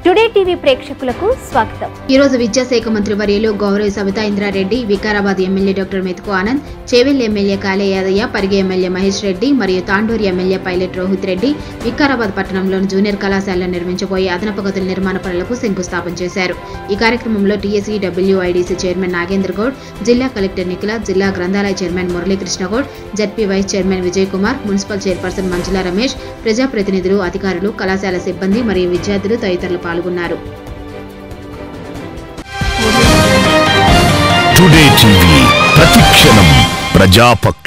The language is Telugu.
టుడే టీవీ ప్రేక్షకులకు స్వాగతం ఈ రోజు విద్యాశాఖ మంత్రి వర్యులు గౌరవ సవితా ఇంద్రారెడ్డి వికారాబాద్ ఎమ్మెల్యే డాక్టర్ మెతుకు ఆనంద్ చేవెల్ ఎమ్మెల్యే కాలే యాదయ్య పరిగి ఎమ్మెల్యే మహేష్ రెడ్డి మరియు తాండూరు ఎమ్మెల్యే పైలట్ రోహిత్ రెడ్డి వికారాబాద్ పట్టణంలోని జూనియర్ కళాశాలలో నిర్మించబోయే అదనపు గదుల నిర్మాణ పనులకు శంకుస్థాపన చేశారు ఈ కార్యక్రమంలో TSE WIDC chairman Nagendra Goud జిల్లా కలెక్టర్ నిఖిల జిల్లా గ్రంథాలయ chairman Muralikrishna Goud ZP vice chairman Vijay Kumar municipal chairperson Manjula Ramesh ప్రజాప్రతినిధులు అధికారులు కళాశాల సిబ్బంది మరియు విద్యార్థులు తదితరులు పాల్గొన్నారు టుడే టీవీ ప్రతిక్షణం ప్రజాపక్ష